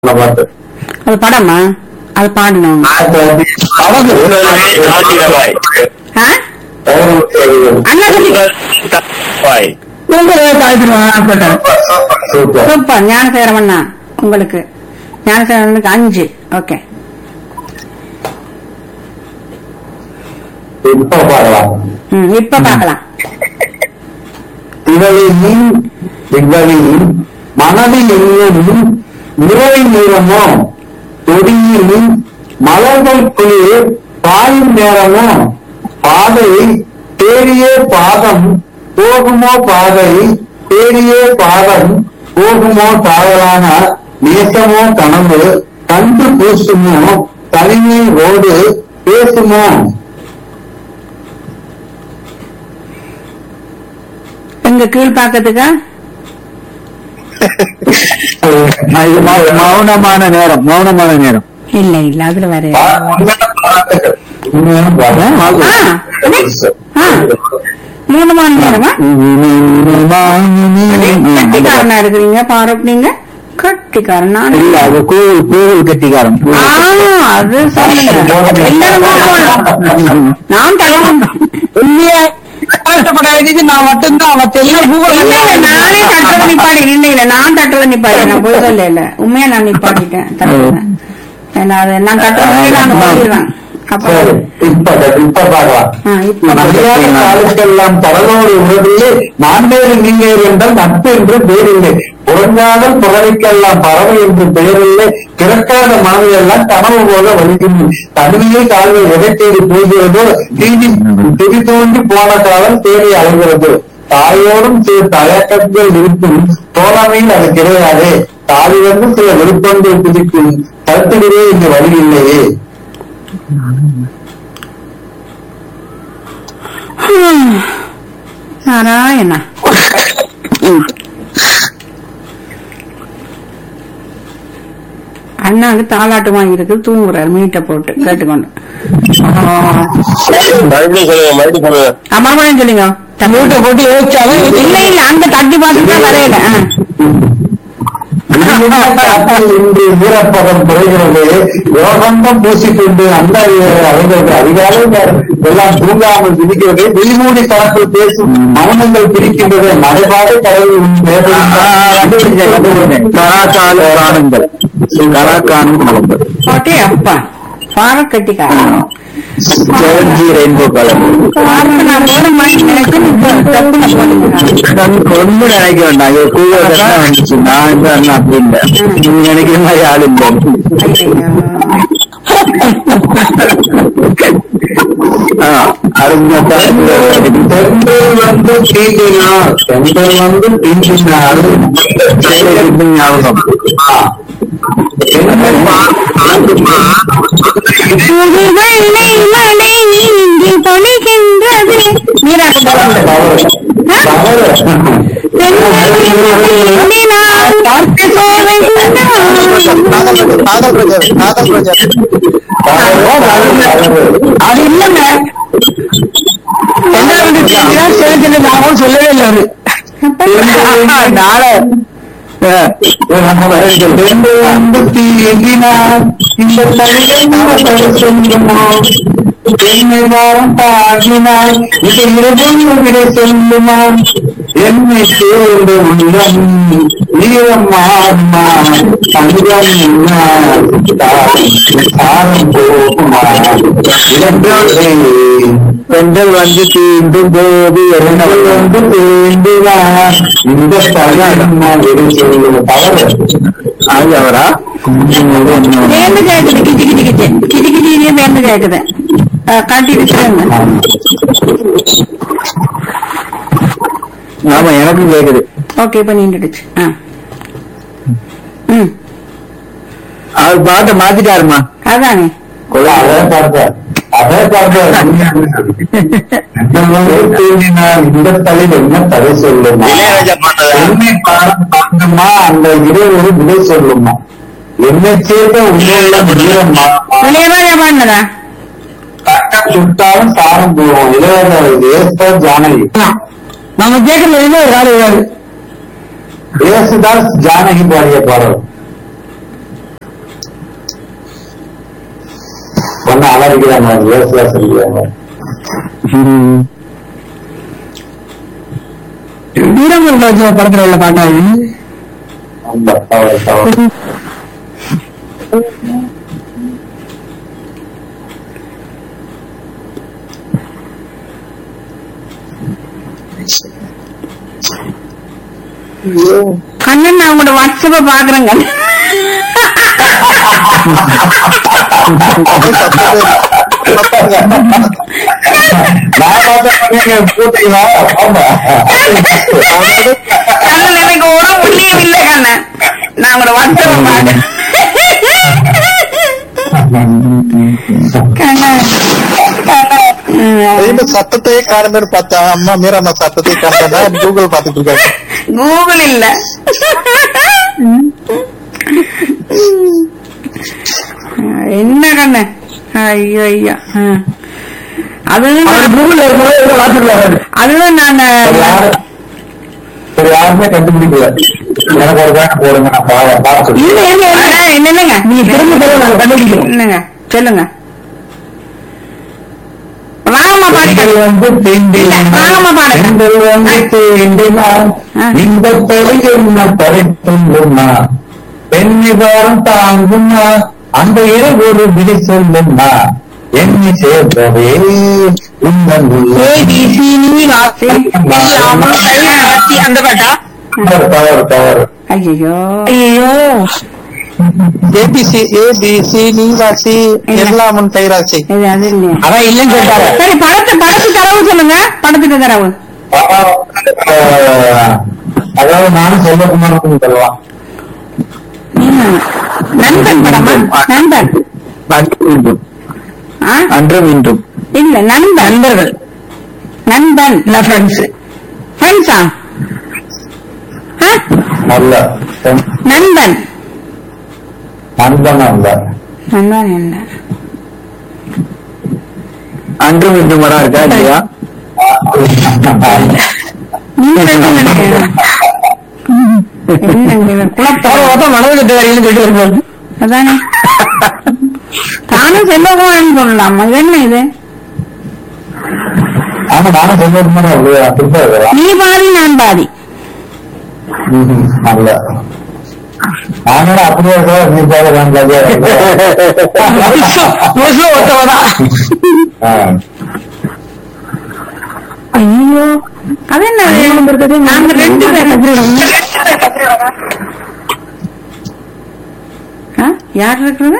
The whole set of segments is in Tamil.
அந்த பாட்டு அது படமா அது பாடணும் நாட்டிரவாய் ஆ? அண்ணா சொல்லி சூப்பர் சூப்பர் ஞானசேகரம் அண்ணா உங்களுக்கு ஞானசேகரனுக்கு அஞ்சு ஓகே இப்ப பாடலாம் ம் இப்ப பார்க்கலாம் திவழியின் திவழியின் மனதில் இன்னும் நிறை நேரமோ கொடியின் மலர்கள் குளிர் பாயும் நேரமோ பாதை தேடியே பாதம் போகுமோ பாதை தேடியே பாதம் போகுமோ தாழலான நேசமோ கனவு கண்டு பூசுமோ தனிமை ரோடு பேசுமோ எங்க கீழ்பாக்கத்துக்கா இது மௌ- மௌனமான நேரம் மௌனமான நேரம் இல்ல இல்ல அதுல வேற உண்மையான ஆ, மூணு மணி நேரமா கட்டிக்காரனா இருக்கிறீங்க பாரூக் நீங்க கட்டிக்காரன் நான் இல்ல அது கூழ் கூழ் கட்டிக்காரன் ஆ, அது சொல்லுங்க எல்லாரும் போகலாம். நான் தகவல் உண்மையா கஷ்டப்பட வேண்டியது நான் மட்டும்தான் அவன் தெரியல இல்ல இல்ல நானே தட்டுறத நிப்பாடி இல்ல இல்ல நான் தட்டுறத நிப்பாடி நான் போய் சொல்ல இல்ல உண்மையா நான் நிப்பாட்டிட்டேன் தட்டுறத. ஏன்னா அது நான் தட்டுறதை நான் போயிடுவேன் அப்ப சரி, இப்ப இப்ப பாக்கலாம் ஆ, இப்ப மரியாதை காலத்தெல்லாம் கடலோடு உறவிலே நான்கேறு நீங்கள் என்றால் நட்பு என்று பேரில்லை புறங்காதல் புறவைக்கெல்லாம் பறவை என்று பெயரில்லை பிறக்காத மனதையெல்லாம் கனவு போல வலிக்கும் தனியே கால்கள் எதை தேடி போகிறதோ தீதி திரி தோண்டி போன காலம் தேடி அலைகிறது தாயோடும் சில தயக்கங்கள் இருக்கும் தோழமையில் அது கிடையாது தாய் வந்து சில விருப்பங்கள் பிடிக்கும் கருத்துகிறே இங்கு வழி இல்லையே நாராயணா அண்ணாக்கு தாலாட்டு வாங்கியிருக்கு தூங்குறாரு மீட்டை போட்டு கேட்டுக்கொண்டு மறுபடியும் சொல்லுங்க மறுபடியும் சொல்லுங்க ஆ, மறுபடியும் சொல்லுங்க மூட்டை போட்டு யோசிச்சாலும் இல்ல இல்ல அங்க தட்டி பார்த்துட்டு தான் வரையில ஆ. காற்றில் இன்று ஈரப்பதம் குறைகிறது யோகந்தம் பூசிக்கொண்டு அந்த அலைகிறது அதிகாலை நேரம் எல்லாம் தூங்காமல் விதிக்கிறது விழிமூடி தரப்பில் பேசும் மௌனங்கள் பிரிக்கின்றது மறைபாடு கடவுள் கராக்கால காணுங்கள் கராக்கானும் கலந்தது போட்டே அப்பா பார கட்டிக்காரன் செவன்ஜி ரெயின்போ கலர் பாரத்தை நான் போட மாட்டேன் நினைச்சேன் இப்ப தப்புல போட்டுக்கிறேன் ஒண்ணு நினைக்க வேண்டாம் இது கூழ வந்துச்சு நான் இந்த அண்ணா அப்படி இல்லை நீங்க நினைக்கிற மாதிரி ஆள் இல்லை ஆ, அருமையா பெண்கள் வந்து தீண்டினார் பெண்கள் வந்து தீண்டினார் ஞாபகம் ஆ. பெண்கள் ஆண்டுமா புது வெள்ளை மழை இங்கே பொழிகின்றது நீராட்டு போடுறது. தவறு தவறு பெண்ணினால் பார்த்து சோலைகின்றான். அது இல்லங்க என்ன வந்து சேர்த்துல நாமும் சொல்லவே இல்லை அவரு நாளை பெண்கள் வந்து தீண்டினார் இந்த தலையை சொல்லுமா என்னை வாரம் தாங்கினார் இது இருபது விட சொல்லுமா என்னை சேர்ந்த உள்ளம் ஈரம் மாறுமா தங்கம் என்ன சாரம் போகுமா இரண்டே பெண்கள் வந்து தீண்டும் போது என்ன பெண்கள் வந்து தீண்டினார் இந்த தலையை சொல்லுமா தவறு அது அவரா வேந்து கேக்குது கிச்சு கிச்சு கிச்சு கிச்சு கிச்சியே வேந்து கேக்குது அஹ் காட்டிட்டு சொல்லுங்க ஆமா எனக்கும் கேக்குது ஓகே இப்ப நின்றுடுச்சு ஆ ம் அவர் பாட்டை மாத்திட்டாருமா அதானே அதே பார்த்தேன் அதே பார்த்தேன் தூண்டினார் இந்த தலையில் என்ன தடை சொல்லுமா இளையராஜா பாட்டதா என்னை பாரம் பார்க்குமா அந்த இடைவெளி விடை சொல்லுமா என்னை சேர்ந்த உண்மையுள்ள வீரம்மா இளையராஜா பாடினதா கட்டம் சுட்டாலும் சாரம் போவோம் இளையராஜா இது ஏஸ்தர் ஜானகி நம்ம கேட்கறது என்ன ஒரு ஆளு ஏசுதாஸ் ஜானகி பாடிய பாடல் சொன்னா அலறிக்கிறாங்க லேசியா சொல்லுவாங்க வீரமுருகன் வச்ச படத்துல உள்ள பாட்டா இது ரொம்ப தவறு தவறு கண்ணன் நான் உங்களோட வாட்ஸ்அப்ப பாக்குறேங்க நான் பார்த்தா நீங்க போட்டீங்களா ஆமா கண்ணன் எனக்கு ஒரு புள்ளியும் இல்ல கண்ணன் நான் உங்களோட வாட்ஸ்அப்ப பாக்குறேன் கண்ணன் இந்த சத்தத்தையே காணுமேனு பார்த்தா அம்மா மீரா நான் சத்தத்தையே காணுனா கூகுள் பாத்துட்டு இருக்காங்க கூகுள் இல்ல என்ன கண்ணு ஐயோ ஐயா அதுவும் கூகுள்ல இருக்கும்போது ஏதோ வாட்ஸ்அப்ல வராது அதுவும் நான் சரி, யாரு- சரி, யாருமே கண்டுபிடிக்கல எனக்கு ஒரு பேண்ட் போடுங்க நான் பா- பார்த்து இல்ல இல்ல இல்ல இல்ல இல்லங்க நீங்க திரும்ப திரும்ப நாங்க கண்டுபிடிக்கிறோம் இல்லங்க சொல்லுங்க ராமா பாடி பெண்கள் வந்து தீண்டினான். ஆமா, பாருங்க. பெண்கள் வந்து தீண்டினான். ஆ. இந்த தொலை என்ன பறித்துள்ளுமா பெண்ணிதாரம் தாங்குமா அந்த இரவு ஒரு விதி சொல்லுமா எண்ணி சேர்ந்தவே உங்கள் அந்த பாட்டா தவறு தவறு ஐயோ ஐயோ ஏபிசி ஏபிசி நீவாசி எல்லாம் உன் கைராசி இது அது இல்லையா அதான் இல்லைன்னு சொல்லிட்டாங்க சரி படத்து படத்து தரவு சொல்லுங்க படத்துக்கு தரவு ஆஹ், அதாவது நானும் செல்வகுமாருக்கும் சொல்லலாம் ம். நண்பன் படமா நண்பன் அன்று மீண்டும் ஆ? அன்று மீண்டும் இல்ல நண்பன் நண்பர்கள் நண்பன் ஃப்ரெண்ட்ஸ் ஃப்ரெண்ட்ஸா அல்ல நண்பன் நண்பன் அல்ல நண்பன் என்ன அன்று மீண்டும் படம் இருக்கா இல்லையா நீங்க சொல்லுங்க என்னங்க இது குழப்பம் மனது கட்டு வரையிலும் கேட்டு வரும்போது அதானே தானும் செல்வகுமாரன் சொல்லலாம் இது என்ன இது ஆமா நானும் செல்வகுமார் அப்படியே அப்படிதான் இருக்கலாம் நீ பாதி நான் பாதி ம்ஹும். அல்ல நானோட அப்படியே இருக்கலாம் நீ போக வேண்டாம் ஐயோ அது என்ன நாங்க ரெண்டு பேரும் ஆ? யார் இருக்கிறது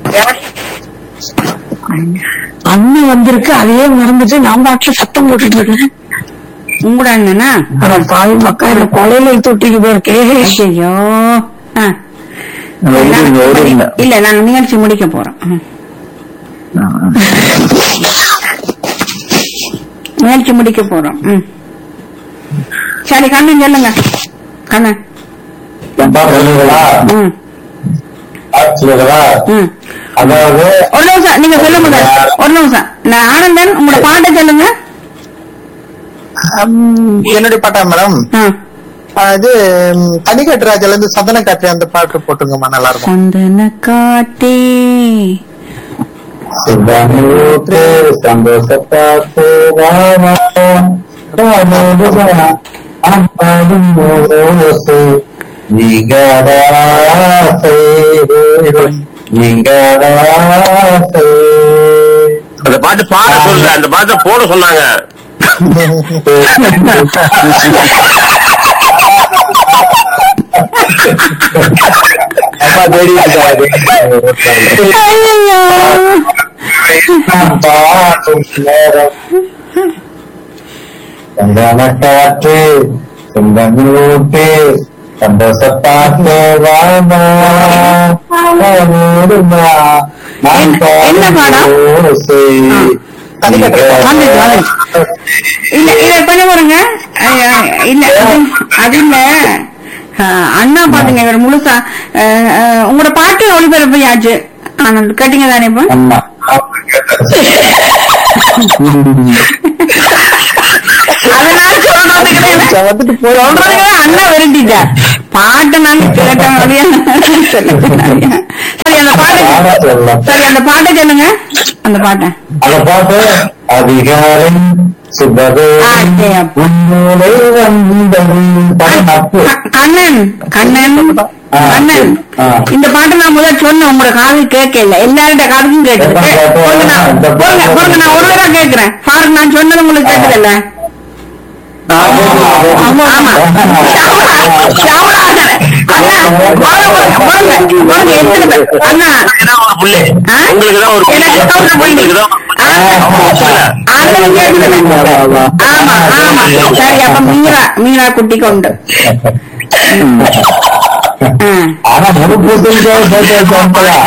அண்ணன் வந்திருக்கு அதையே மறந்துட்டு நான் பாட்டுல சத்தம் போட்டுட்டு இருக்கேன் உங்களோட அண்ணனா அட பாவி மக்கா என்ன கொலையில தொட்டிக்கு போயிருக்கே ஐயோ ஆ. ஓடுங்க, ஓடுங்க. இல்ல நாங்க நிகழ்ச்சி முடிக்க போறோம் ம். நிகழ்ச்சி முடிக்க போறோம் ம். சரி கண்ணன் சொல்லுங்க கண்ணன் சொல்லுங்களா ம் சொல்லுங்களா ம் அதாவது ஒரு நிமிஷம் நீங்க சொல்ல முடியாது ஒரு நிமிஷம் நான் ஆனந்தன் உங்களோட பாட்டை சொல்லுங்க ஹம், என்னுடைய பாட்டா மேடம் ஆ. இது ம், தனிக்கட்டு இருந்து சந்தன காற்று அந்த பாட்டு போட்டுங்கம்மா நல்லா இருக்கும் சந்தன காட்டே சிந்தனூட்டு சந்தோஷப்பாட்டு அந்த பாட்டு பாட சொல்ல அந்த பாட்டை போட சொன்னாங்க அப்பா தேடி ஐயோ பாடும் நேரம் சந்தன காற்று சிந்தனூட்டு சந்தோஷப்பாட்டு வாமா ஓடுமா நான் என்ன பாடம்? ஓசை வந்துட்டு, வந்துட்டு. இல்ல இல்ல கொஞ்சம் பாருங்க ஐயா, இல்ல அது- அது இல்ல ஆ, அண்ணா பாட்டுங்க இவர் முழுசா ஆ, ஆ, உங்களோட பாட்டு ஒளிபரப்பையாச்சு ஆனந்த் கேட்டீங்க தானே இப்போ அம்மா அதனால சொல்றதுக்கு தான் வந்துட்டு போய் சொல்றதுக்கு தான் அண்ணா விரும்பிட்டார் பாட்டை நான் கேட்ட மாதிரியா சரி அந்த பாட்டு சொல்லலாம் சரி அந்த பாட்டை சொல்லுங்க அந்த பாட்டை அந்த பாட்டு அதிகாலை சுபதே ஆச்சே, அப்பா. உன்னோடே வந்தது பாட்டு நட்பு க- கண்ணன் கண்ணன் ஆ, கண்ணன் ஆ. இந்த பாட்டு நான் முதல் சொன்னேன் உங்களோட காது கேட்கல எல்லாருடைய காதுக்கும் கேட்குது இந்த பாட்டு, பொறுங்க நான் இந்த பாட்டு. பொறுங்க, பொறுங்க, நான் ஒரு தடவை கேட்கிறேன் ஃபாரூக் நான் சொன்னது உங்களுக்கு கேட்கல ஆமா ஷாவலா, அண்ணா, பொறுங்க, பொறுங்க, பொறுங்க, எத்தனை பேர்? அண்ணா ஒரு புள்ளி ஆ? உங்களுக்கு தான் ஒரு புள்ளி எனக்கு தான் ஒரு புள்ளி. உங்களுக்கு தான் ஆ, ஆமா, புரியல. அது கேட்குது. ஆமா ஆமா சரி அப்ப மீரா மீரா குட்டி கொண்டு ஆ. ஆனா முழு பூசணிக்காக போட்டு வச்சோம்ல.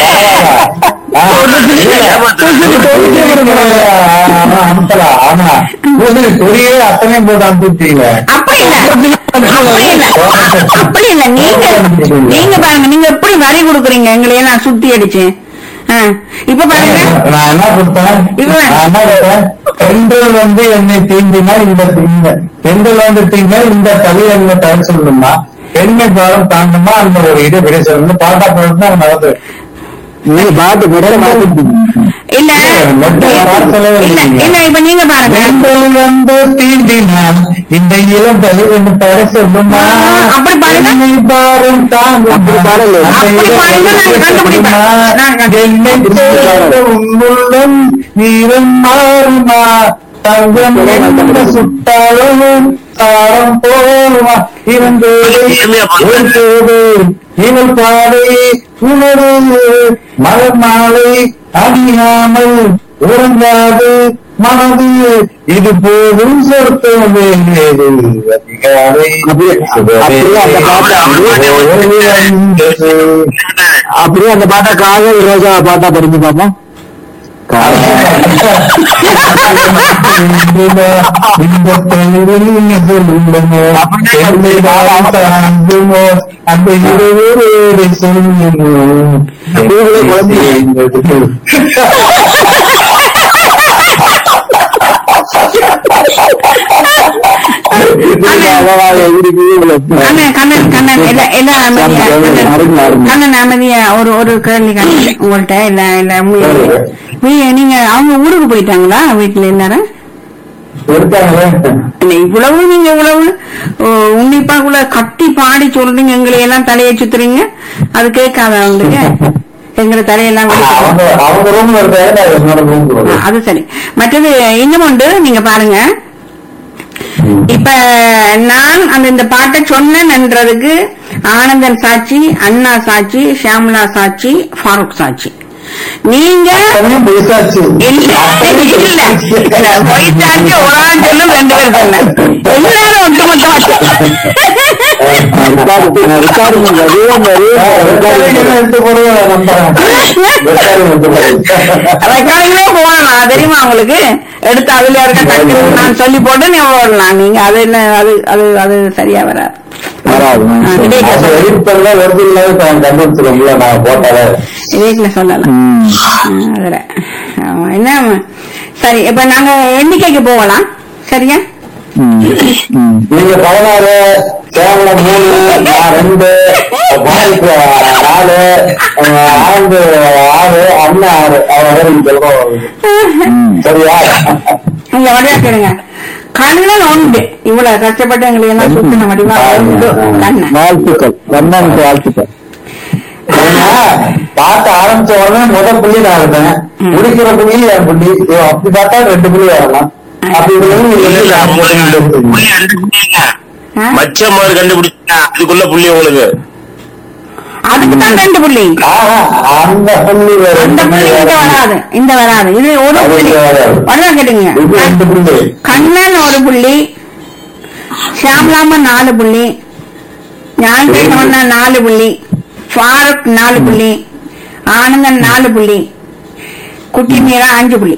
அனுப்பலாம் ஆமா பூசணி கொடியே அத்தனையும் போட்டு அனுப்பிட்டீங்க அப்படி இல்ல அப்படி இல்ல அப்படி இல்ல நீங்க நீங்க பாருங்க நீங்க எப்படி வரி கொடுக்குறீங்க எங்களை எல்லாம் சுத்தி அடிச்சு ஆ, இப்ப பாருங்க நான் என்ன கொடுத்தேன் இவன். நான் என்ன கொடுத்தேன் பெண்கள் வந்து என்னை தீண்டினா இந்த தீங்க பெண்கள் வந்து தீங்க இந்த தலை என்ன தலை சொல்லணுமா பெண்மை பாடம் தாண்டமா அந்த ஒரு இதை விட சொல்லணும் பாட்டா போட்டு தான் நடந்து நீ பாட்டு முதல்ல மாத்திட்டீங்க இல்ல மொட்டை வாசலே இல்ல இல்ல இப்ப நீங்க பாருங்க பெண்கள் வந்து தீண்டினான் இந்த இளம் தலை என்ன தலை சொல்லுமா ஆ, அப்படி பாருங்க. பெண்மை பாரம் தாங்கும் அப்படி பாடல. அப்படி பாருங்க, நான் கண்டுபிடிப்பேன். நான் கண்டுபிடிப்பேன். என்னை சேர்ந்த உன்னுள்ளம் வீரம் மாறுமா தங்கம் என்ன சுட்டாலும் தாரம் போமா இவந்தோடு ஒரு போது இவள் பாதை உணரு மலர் மாலை அணியாமல் உறங்காது மனது இது போதும் சொர்க்கம் வேண்டியது அதிகாலை அப்படியே- அப்படியே அந்த பாட்டை ஓடி வந்தது. அப்படியே அந்த பாட்டை காதல் ரோஜா பாட்டா படிச்சு பாப்போம் இந்த பெயரில் சொல்லுமோ பெண்மைதான் தாங்குமோ அந்த இருவரோடு சொல்லுமோ கண்ணன் கண்ணன் கண்ணன் இல்ல இல்ல அமைதியா கண்ணன், கண்ணன் அமைதியா ஒரு ஒரு கேள்வி கண்ணன் உங்கள்ட்ட இல்ல இல்ல மீ- மீ- நீங்க அவங்க ஊருக்கு போயிட்டாங்களா வீட்டுல எல்லாரும் இருக்காங்களே இல்ல இவ்வளவு நீங்க இவ்வளவு ஓ, உன்னிப்பாக்குள்ள கத்தி பாடி சொல்றீங்க எங்களை எல்லாம் தலையை சுத்துறீங்க அது கேட்காத அவங்களுக்கு எங்களை தலையெல்லாம் வலிக்குது. அவங்க அவங்க ரூம்ல இருக்காங்க நான் என்னோட ரூம் ஆ, அது சரி மற்றது இன்னும் உண்டு நீங்க பாருங்க இப்ப நான் அந்த இந்த பாட்டை சொன்னேன்றதுக்கு ஆனந்தன் சாட்சி அண்ணா சாட்சி ஷியாமலா சாட்சி ஃபாரூக் சாட்சி நீங்க பேசாச்சு இல்ல இல்ல இல்ல பொய் சாட்சி ஒரு ஆள் சொல்லும் ரெண்டு பேர் சொன்ன எல்லாரும் ஒட்டுமொத்தமா எடுத்து போடுவேன் நம்புறேன் ரெக்கார்டிங்லே போடலாம் தெரியுமா உங்களுக்கு எடுத்து அதுல இருக்க டக்கு நான் சொல்லி போட்டு நீ ஓடலாம் நீங்க அது என்ன அது அது அது சரியா வராது ஆ, விவேக்ல சொல்லலாம். எடிட் பண்ணல வருது இல்லாத கண்டுபிடிச்சிருக்கோம்ல நான் போட்டாலே விவேக்ல சொல்லலாம் ஆ, அதுல ஆமா, என்ன சரி இப்ப நாங்க எண்ணிக்கைக்கு போகலாம் சரியா நீங்க பதினாறு கேவலம் மூணு நான் ரெண்டு பாய்க்கு நாலு அஹ் ஆண்டு ஆறு அண்ணன் ஆறு அவரை சொல்றோம் சரியா நீங்க வடிவா கேளுங்க கண்ணன் உண்டு இவ்வளவு கஷ்டப்பட்டு எங்களுக்கு எல்லாம் சுத்தின வடிவா உண்டு கண்ணன் வாழ்த்துக்கள் கண்ணனுக்கு வாழ்த்துக்கள் ஏன்னா, பார்க்க ஆரம்பிச்ச உடனே முதல் புள்ளி நான் இருந்தேன் முடிக்கிற புள்ளி என் புள்ளி ஓ, அப்படி பார்த்தா ரெண்டு புள்ளி வரலாம் அப்படி இருக்கும்போது நீங்க எப்படி நான் போட்டீங்கன்னு தெரிஞ்சுக்கணும். புள்ளி ரெண்டு புள்ளி இல்ல. ஆ? மச்சமாறு கண்டுபிடிச்சா அதுக்குள்ள புள்ளி உங்களுக்கு அதுக்கு தான் ரெண்டு புள்ளி ஆஹா, அந்த புள்ளி வேற அந்த இந்த புள்ளி புள்ளி இங்க வேற. வராது இந்த வராது இது ஒரு அது புள்ளி இங்க வராது. வடிவா கேட்டுங்க இது ரெண்டு புள்ளி கண்ணன் ஒரு புள்ளி ஷியாம்லாமன் நாலு புள்ளி ஞாயிற்றுக்கிழமை நாலு புள்ளி ஃபாரூக் நாலு புள்ளி ஆனந்தன் நாலு புள்ளி குட்டி மீரா அஞ்சு புள்ளி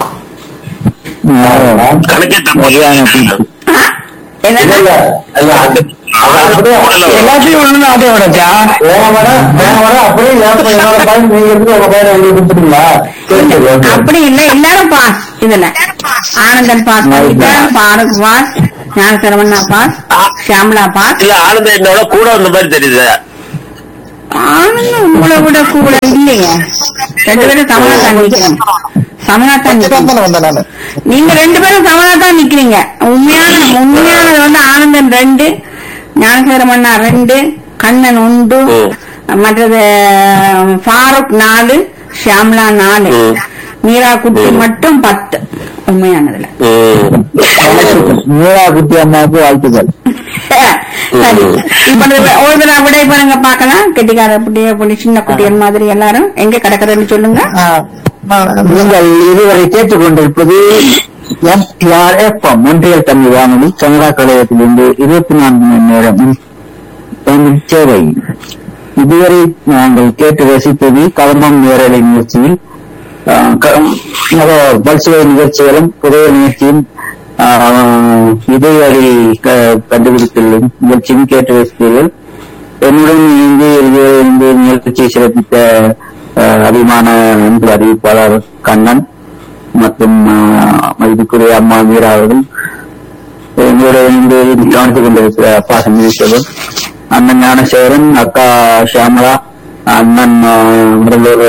கணக்கே தப்பு ஆ? இல்ல, என்னது? இல்ல, இல்ல, அது- அது அப்படியே எல்லாத்தையும் ஒண்ணு அதே விடச்சா வேணாம் மேடம், வேணாம் மேடம், அப்படியே என் பையன், என்னோட பையன் நீங்க இருந்து உங்க பையனை எங்களுக்கு கொடுத்துட்டீங்களா? சரி, சரி, ஓகே. அப்படி இல்ல எல்லாரும் பாஸ் இதுல ஆனந்தன் பாஸ் பண்ணிட்டார் Farooq pass Gnanasaravana pass Shyamala pass இல்ல ஆனந்த என்னோட கூட வந்த மாதிரி தெரியுது ஆனந்தம் உங்களை விட கூட இல்லையே ரெண்டு பேரும் தமிழ் தான் நிக்கிறோம் சமனா தான் வச்சுட்டு நிக்கிறீங்க. தானே வந்தேன் நானு நீங்க ரெண்டு பேரும் சமனா தான் நிக்கிறீங்க உண்மையான உண்மையானது வந்து ஆனந்தன் ரெண்டு ஞானசேகரமண்ணா ரெண்டு கண்ணன் உண்டு ம். மற்றது ஃபாரூக் நாலு ஷியாம்லா நாலு ம். மீரா குட்டி மட்டும் பத்து உண்மையானதுல ம். மீரா குட்டி அம்மாவுக்கு வாழ்த்துக்கள் சரி இப்ப இந்த ஒரு தடவை விடை பாருங்க பாக்கலாம் கெட்டிக்கார குட்டிய புள்ளி சின்ன குட்டியல் மாதிரி எல்லாரும் எங்க கிடக்குறதுன்னு சொல்லுங்க ஆ, நான் நீங்கள் இதுவரை கேட்டுக்கொண்டிருப்பது எம்டிஆர்எஃப்எம் மொன்றியல் தமிழ் வானொலி கனடா கழகத்திலிருந்து இருபத்தி நான்கு மணி நேரம் தமிழ் சேவை இதுவரை நாங்கள் கேட்டு ரசித்தது கலம்பம் நேரலை நிகழ்ச்சியில் ஆஹ், க- அதாவது பல்சுவை நிகழ்ச்சிகளும் புதைய நிகழ்ச்சியும் ஆஹ், இதயவழி க- கண்டுபிடித்துள்ள நிகழ்ச்சியும் கேட்டு ரசித்தீர்கள் என்னுடன் இணைந்து இதுவரை இருந்து நிகழ்ச்சியை சிறப்பித்த ஆஹ், அபிமான அன்பு அறிவிப்பாளர் கண்ணன் மற்றும் ஆஹ், மதிப்புக்குரிய அம்மா மீரா அவர்கள் எங்களோட இருந்து கவனித்துக் கொண்டிருக்கிற அப்பா சந்திரிசேகர் அண்ணன் ஞானசேகரன் அக்கா ஷியாமலா அண்ணன் ஆஹ், முதல்வர்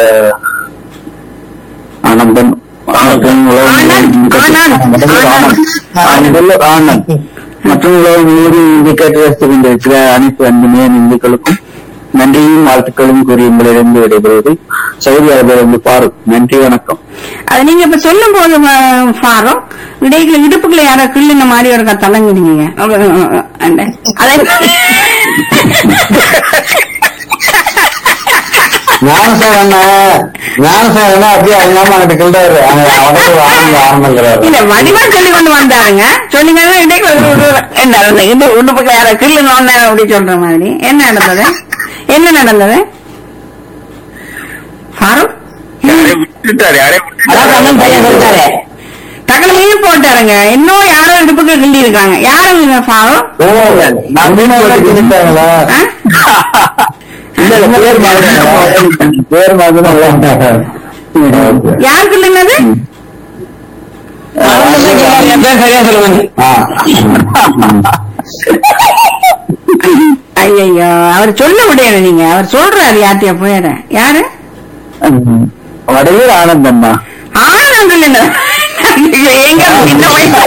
ஆனந்தன் மற்றும் உலகம் ஆனந்த், ஆனந்த், முதல்வர் ஆனந்த். ஆஹ், முதல்வர் ஆனந்த் மற்றும் உலகம் முழுவதும் இங்கு கேட்டு ரசித்துக் கொண்டிருக்கிற அனைத்து அன்புமைய இந்துக்களுக்கும் நன்றியும் வாழ்த்துக்களும் கூறி உங்களிடந்து விடைபெறுவது சவுதி அரேபியிலிருந்து பாருக் நன்றி வணக்கம் அது நீங்க இப்ப சொல்லும் போது அஹ், ஃபாரூக் இடையில இடுப்புக்குள்ள யாரோ கிள்ளுன மாதிரி ஒரு தலங்குறீங்க அதை ஞானசேகரன் ஞானசேகரன் அப்படியே அவங்க கிட்ட கிள்றாரு அவனுக்கு ஆனந்த ஆனந்தங்கிறாரு இல்ல வடிவா சொல்லி கொண்டு வந்தாருங்க சொல்லுங்க இடைக்கு ஒரு ஒரு- என்ன நடந்தது? இந்த உடுப்புக்குள்ள யாரோ கிள்ளுனோன்னு அப்படி சொல்ற மாதிரி என்ன நடந்தது என்ன நடந்தது ஃபாரூக் யாரையும் விட்டுட்டாரு யாரையும் அதான் கண்ணன் பையன் சொல்லிட்டாரு தகவலையும் போட்டாருங்க இன்னும் யாரோ இடுப்புக்கு கிள்ளி இருக்காங்க யாரும் ஃபாரூக் ஓ நம்பினா கிள்ளிட்டாங்களா ஆ? இல்ல, இல்ல, பேர் மாதிரி பேர் மாதிரி யார் கிள்ளுனது என் பேர் சரியா சொல்லுவாங்க ஐயோ அவர் சொல்ல முடியல நீங்க அவர் சொல்றாரு யார்கிட்டயா போயிட யாரு வடலூர் ஆனந்தம்மா ஆனந்தம் இல்லைங்க எங்க இந்த வயசு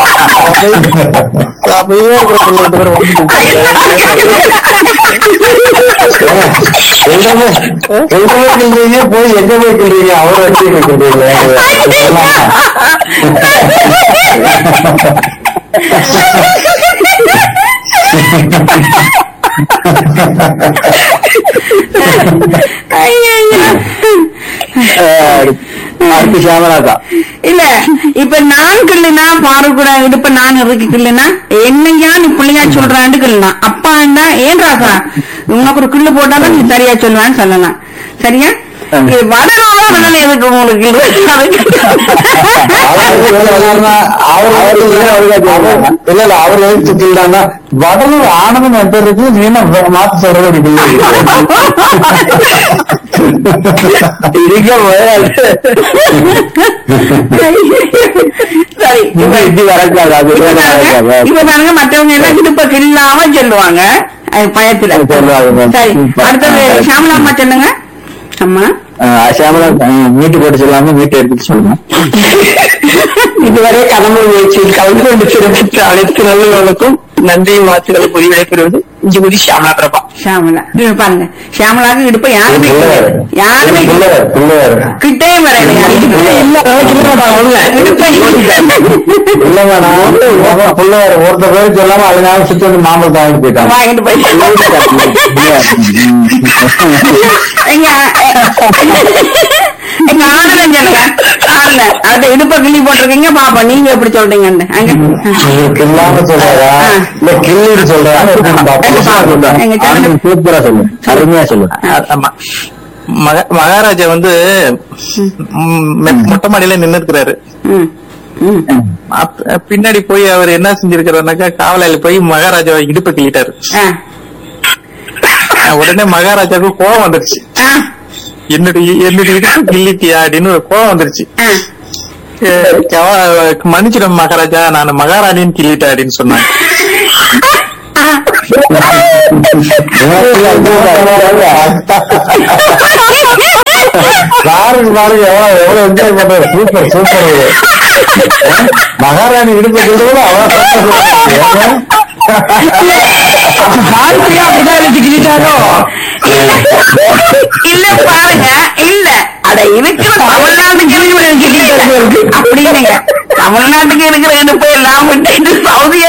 அப்படியே இருக்கிற பிள்ளை ரெண்டு பேரும் வந்துட்டாங்க. எங்க போய் கிள்றீங்க போய் எங்க போய் கிள்றீங்க அவரை வச்சு கிள்றீங்க ஐயையோ. அடுத்து சாமராக்கா இல்ல இப்ப நான் கிள்ளுனா பாரு கூட இடுப்ப நான் இருக்கு கிள்ளுனா என்னையா நீ பிள்ளையா சொல்றான்னு கிள்ளுனா அப்பாண்டா ஏன் ராசா உனக்கு ஒரு கிள்ளு போட்டாதான் நீ சரியா சொல்லுவான்னு சொல்லலாம் சரியா இது வடநாளா வடல எதுக்கு உங்களுக்கு கிள்ளு? இல்ல இல்ல அவர் எழுத்து கிள்றாங்க வடலூர் ஆனந்தம் என் பேர் இருக்கு நீ என்ன மாத்து சொல்றது இருக்க சரி இப்ப இப்படி வரக்கூடாது அது இப்ப வேற பாருங்க, வரக்கூடாது. இப்ப பாருங்க மத்தவங்க எல்லாம் இடுப்ப கில்லாம சொல்லுவாங்க அது பயத்துல சொல்லுவாங்க. சரி அடுத்தது ஷாமலா அம்மா சொல்லுங்க அம்மா ஆஹ் சாமரா ஆஹ் மீட்டு போட்டு சொல்லாம மீட்டு எடுத்துட்டு சொல்லுங்க இதுவரை கடமை முயற்சியில் கலந்து கொண்டு சிறப்பித்த அனைத்து நல்லவர்களுக்கும் நன்றியும் வாழ்த்துக்களை கூறி விடைபெறுவது இஞ்சிபுரி ஷியாமலா பிரபா ஷாமலா இது பாருங்க ஷாமலாக்கு இடுப்ப யாருமே பிள்ளையார் யாருமே பிள்ளையார் பிள்ளையார் கிட்டே வரல இல்ல வேணாம் பிள்ளையார் ஒருத்த பேரு சொல்லாம அதனால சுத்தி வந்து மாம்பழம் தாங்கிட்டு போயிட்டாங்க வாங்கிட்டு போய் எங்க எங்க ஆனந்தம் சொல்லுங்க ஆனந்தம் அது இடுப்ப கிள்ளி போட்டிருக்கீங்க பாப்பா நீங்க எப்படி சொல்றீங்கன்னு அங்க கில்லாம சொல்றாரா இல்ல கிள்ளிட்டு சொல்றாரா எங்க பாப்பா எங்க சொல்லுங்க ஆனந்த் சூப்பரா சொல்லு அருமையா சொல்லு ஆமா மக- மகாராஜா வந்து ம், மெ- மொட்டை மாடியில நின்னு இருக்கிறாரு ம் ம் பின்னாடி போய் அவர் என்ன செஞ்சிருக்கிறாருனாக்கா காவலாளி போய் மகாராஜாவை இடுப்பை கிள்ளிட்டாரு ஆ அஹ் உடனே மகாராஜாவுக்கு கோவம் வந்துருச்சு ஆ என்னுடைய என்னுடைய இடுப்பு கிள்ளிட்டியா அப்படின்னு ஒரு கோவம் வந்துருச்சு ஆ அஹ் கவ- மன்னிச்சிடும் மகாராஜா நான் மகாராணின்னு கிள்ளிட்டேன் அப்படின்னு சொன்னாங்க பாருங்க பாருங்க எவ்வளவு எவ்வளவு என்ஜாய் பண்றது சூப்பர் சூப்பர் மகாராணி இடுப்பு கூட அவ்வளவு வாழ்க்கையா அப்படிதான் எழுதிக்கிட்டாரோ இல்ல பாருங்க இல்ல அட இருக்கிற தமிழ்நாட்டுக்கு இருக்கிற அப்படின்னுங்க தமிழ்நாட்டுக்கு இருக்கிற இடுப்பு எல்லாம் விட்டு சவுதி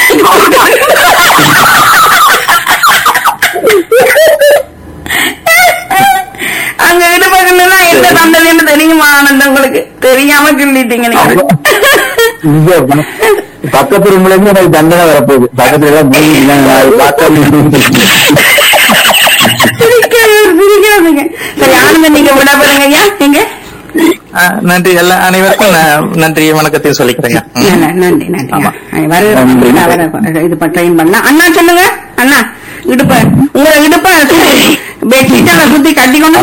அங்க இடுப்பகன்னா எந்த தண்டனைன்னு தெரியுமா ஆனந்தம் உங்களுக்கு தெரியாம கிள்ளிட்டீங்க நீங்க இங்க பக்கத்து ரூம்ல இருந்து எனக்கு தண்டனை வரப்போகுது பக்கத்துல எல்லாம் மூழ்கிட்டாங்க. நான் பார்க்காம சிரிக்காதீங்க, சிரிக்காதீங்க. சரி ஆனந்தம் நீங்க விட பாருங்க ஐயா நீங்க ஆ, நன்றி எல்லா அனைவருக்கும் நான் நன்றி வணக்கத்தை சொல்லிக்கிறேங்க ம். நன்றி, நன்றி நன்றி ஆமா. வருகிற வர இது ட்ரெயின் பண்ணலாம் அண்ணா சொல்லுங்க அண்ணா இடுப்ப உங்க இடுப்ப பெட்ஷீட்டால சுத்தி கட்டி கொண்டு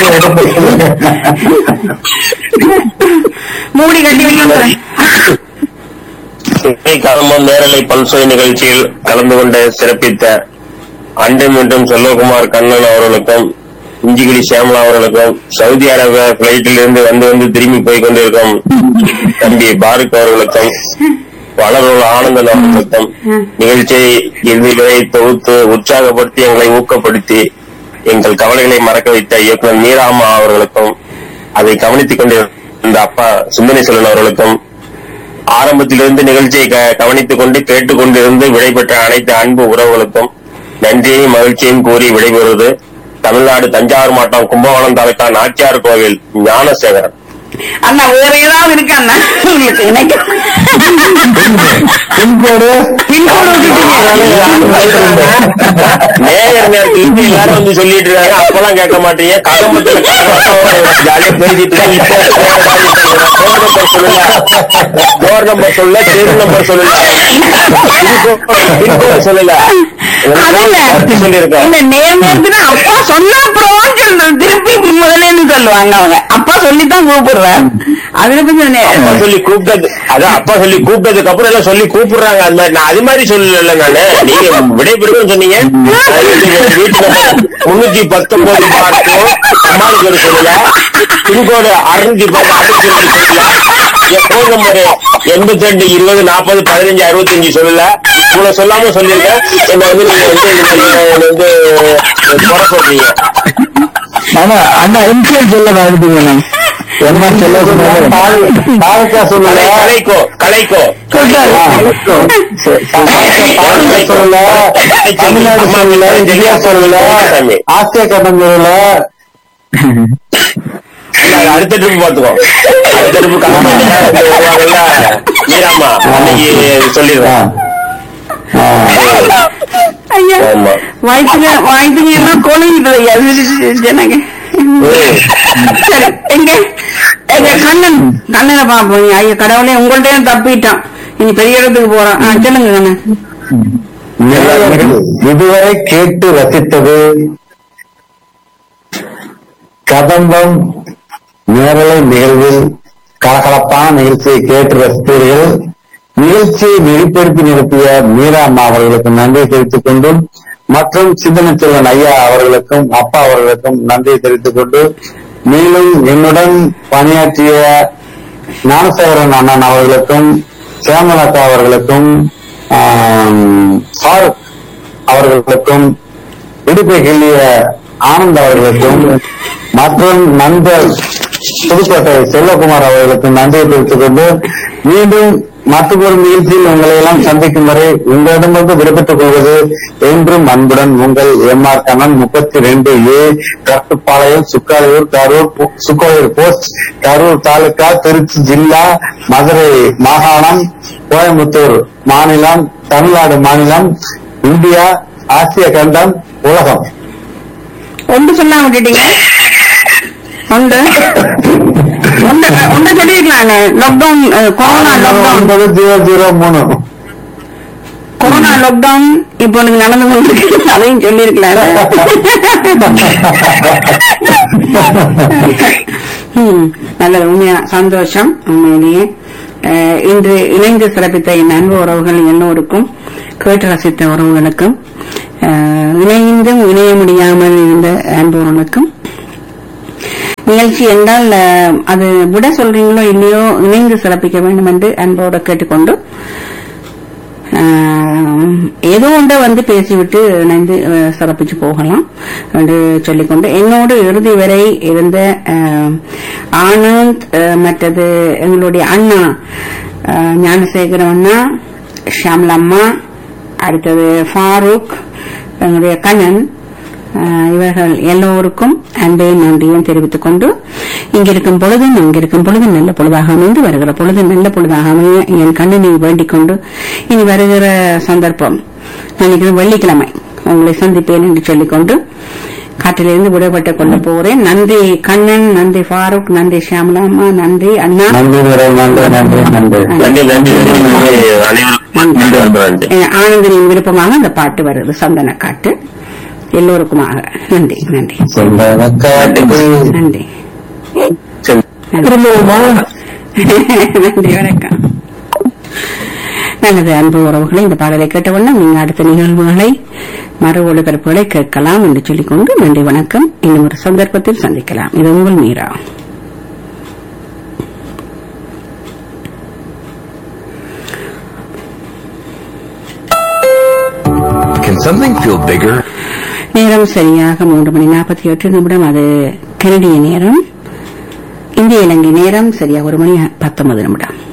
மூடி கட்டி வைக்கணும் இசை கலம்பம் நேரலை பல்சுவை நிகழ்ச்சியில் கலந்து கொண்டு சிறப்பித்த அண்டை மீண்டும் செல்வகுமார் கண்ணன் அவர்களுக்கும் இஞ்சிகிரி சியாமலா அவர்களுக்கும் சவுதி அரேபியா பிளைட்டில் இருந்து வந்து வந்து திரும்பி போய் கொண்டிருக்கும் தம்பி பாருக் அவர்களுக்கும் வளருள்ள ஆனந்தன் அவர்களுக்கும் நிகழ்ச்சியை இறுதி வரை தொகுத்து உற்சாகப்படுத்தி எங்களை ஊக்கப்படுத்தி எங்கள் கவலைகளை மறக்க வைத்த இயக்குனர் மீராமா அவர்களுக்கும் அதை கவனித்துக் கொண்டிருந்த அப்பா சிந்தனை செல்வன் அவர்களுக்கும் ஆரம்பத்திலிருந்து நிகழ்ச்சியை க- கவனித்துக் கொண்டு கேட்டுக்கொண்டிருந்து விடைபெற்ற அனைத்து அன்பு உறவுகளுக்கும் நன்றியையும் மகிழ்ச்சியையும் கூறி விடைபெறுவது தமிழ்நாடு தஞ்சாவூர் மாவட்டம் கும்பகோணம் தாலுகா நாச்சியார் கோவில் ஞானசேகரன் அண்ணா வேற ஏதாவது இருக்கு அண்ணா உங்களுக்கு இணைக்க பின்கோடு பின்னோடு நேயர் நேரத்தில் இப்ப எல்லாரும் வந்து சொல்லிட்டு இருக்காங்க அப்பெல்லாம் கேட்க மாட்டீங்க கதம்பத்துல ஜாலியா பேசிட்டு இருக்காங்க. இப்போ டோர் நம்பர் சொல்லல டோர் நம்பர் சொல்லல தெரு நம்பர் சொல்லல பின்கோடு சொல்லல அதுல சொல்லியிருக்கேன் இல்ல நேர் நேரத்துல அப்பா சொன்ன அப்புறம் சொல்றது திருப்பி முதலேன்னு சொல்லுவாங்க அவங்க அப்பா சொல்லித்தான் கூப்பிடுறேன் அதுல கொஞ்சம் நே- அப்பா சொல்லி கூப்பிட்டது அதான் அப்பா சொல்லி கூப்பிட்டதுக்கு அப்புறம் எல்லாம் சொல்லி கூப்பிடுறாங்க அது மாதிரி நான் அது மாதிரி சொல்லல நானு நீங்க விடைபெறுவேன்னு சொன்னீங்க நான் வீட்டுக்கு வீட்டுல முன்னூத்தி பத்தொன்பது பார்க்கும் அம்மாவுக்கு ஒரு சொல்லல பின்கோடு அறுநூத்தி பத்து அறுநூத்தி ரெண்டு சொல்லல என் போன் நம்பர் எண்பத்தி ரெண்டு இருபது நாற்பது பதினஞ்சு அறுபத்தஞ்சு சொல்லல இவ்வளவு சொல்லாம சொல்லியிருக்கேன் என்ன வந்து நீங்க வந்து என்னை வந்து குறை சொல்றீங்க ஆனா அண்ணா இன்சியல் சொல்ல மறந்துட்டீங்கண்ணா என்ன சொல்ல சொன்னாலும் பாலக்கா சொல்லல கலை- கலைக்கோ கலைக்கோ பாலக்கா சொல்லல தமிழ்நாடு சொல்லல இந்தியா சொல்லல ஆசிய கண்டம் சொல்லல இல்ல, அது அடுத்த ட்ரிப் பாத்துக்கோ அடுத்த ட்ரிப் வருவாங்கல்ல மீராமா அன்னைக்கு சொல்லிடுவேன் ஐயா ஆமா. வயிற்றுல வயிற்றுல எல்லாம் கொழுகிட்டு ஐயா ஜனங்க சரி எங்க எங்க கண்ணன் கண்ணனை பாப்போம் ஐயா கடவுளே உங்கள்ட்ட தப்பிட்டான் இனி பெரிய இடத்துக்கு போறான் ஆ, சொல்லுங்க கண்ணன் இதுவரை கேட்டு ரசித்தது கதம்பம் நேரலை நிகழ்வில் கலகலப்பான நிகழ்ச்சியை கேட்டு ரசித்தீர்கள் நிகழ்ச்சியை வெளிப்படுத்தி நிறுத்திய மீரா அம்மா அவர்களுக்கு நன்றி தெரிவித்துக் கொண்டும் மற்றும் சிந்தனை செல்வன் ஐயா அவர்களுக்கும் அப்பா அவர்களுக்கும் நன்றி தெரிவித்துக் கொண்டு மேலும் என்னுடன் பணியாற்றிய ஞானசேகரன் அண்ணன் அவர்களுக்கும் சேமலதா அவர்களுக்கும் ஆம், ஃபாரூக் அவர்களுக்கும் இடுப்பை கிள்ளிய ஆனந்த் அவர்களுக்கும் மற்றும் நண்பர் புதுக்கோட்டை செல்வகுமார் அவர்களுக்கும் நன்றியை தெரிவித்துக் கொண்டு மீண்டும் மற்றொரு நிகழ்ச்சியில் உங்களை எல்லாம் சந்திக்கும் வரை உங்களிடமிருந்து விடைபெற்றுக் கொள்வது என்றும் அன்புடன் உங்கள் எம் ஆர் கண்ணன் முப்பத்தி ரெண்டு ஏ கட்டுப்பாளையம் சுக்காலியூர் கரூர் போ- சுக்காலியூர் போஸ்ட் கரூர் தாலுகா திருச்சி ஜில்லா மதுரை மாகாணம் கோயம்புத்தூர் மாநிலம் தமிழ்நாடு மாநிலம் இந்தியா ஆசிய கண்டம் உலகம் ஒன்று சொல்லாம விட்டுட்டீங்க ஒன்று ஒன்று ஒன்று சொல்லிருக்கலாங்க லாக்டவுன் கொரோனா லாக்டவுன் ஒன்பது ஜீரோ ஜீரோ மூணு கொரோனா லாக்டவுன் இப்போ எனக்கு நடந்து கொண்டிருக்கு அதையும் சொல்லியிருக்கலாம் ம், நல்லது உண்மையா சந்தோஷம் உண்மையிலேயே அஹ், இன்று இணைந்து சிறப்பித்த என் அன்பு உறவுகள் எல்லோருக்கும் கேட்டு ரசித்த உறவுகளுக்கும் அஹ், இணைந்தும் இணைய முடியாமல் இருந்த அன்பு உறவுகளுக்கும் நிகழ்ச்சி என்றால் அஹ், அது விட சொல்றீங்களோ இல்லையோ இணைந்து சிறப்பிக்க வேண்டும் என்று அன்போடு கேட்டுக்கொண்டு ஆஹ், ஏதோ ஒன்றை வந்து பேசிவிட்டு இணைந்து அஹ், சிறப்பிச்சு போகலாம் என்று சொல்லிக்கொண்டு என்னோடு இறுதி வரை இருந்த ஆஹ், ஆனந்த் அஹ், மற்றது எங்களுடைய அண்ணா ஆஹ், ஞானசேகரம் அண்ணா ஷாம்லம்மா அடுத்தது ஃபாரூக் எங்களுடைய கண்ணன் ஆஹ், இவர்கள் எல்லோருக்கும் அன்பையும் நன்றியும் தெரிவித்துக் கொண்டு இங்கிருக்கும் பொழுதும் அங்கிருக்கும் பொழுதும் நல்ல பொழுதாக அமைந்து வருகிற பொழுது நல்ல பொழுதாக அமைய என் கண்ணனை வேண்டிக் கொண்டு இனி வருகிற சந்தர்ப்பம் நினைக்கிறேன் வெள்ளிக்கிழமை உங்களை சந்திப்பேன் என்று சொல்லிக்கொண்டு காற்றிலிருந்து விடுபட்டுக் கொள்ள போகிறேன் நன்றி கண்ணன் நன்றி ஃபாரூக் நன்றி ஷியாமலாமா நன்றி அண்ணா நன்றி நிறை நன்றி நன்றி நன்றி நன்றி நன்றி நன்றி அனைவருக்கும் நன்றி நன்றி அஹ் ஆனந்தனின் விருப்பமாக அந்த பாட்டு வருது சந்தன காட்டு எல்லோருக்குமாக நன்றி நன்றி சொந்தக்காட்டுக்கு நன்றி சரி. நன்றி வணக்கம் நல்லது அன்பு உறவுகளை இந்த பாடலை கேட்டவுடன் நீங்கள் அடுத்த நிகழ்வுகளை மறு ஒளிபரப்புகளை கேட்கலாம் என்று சொல்லிக்கொண்டு நன்றி வணக்கம் இன்னும் ஒரு சந்தர்ப்பத்தில் சந்திக்கலாம் இது உங்கள் Meera Can something feel bigger? நேரம் சரியாக மூன்று மணி நாற்பத்தி எட்டு நிமிடம் அது கனடிய நேரம் இந்திய இலங்கை நேரம் சரியாக ஒரு மணி பத்தொன்பது நிமிடம்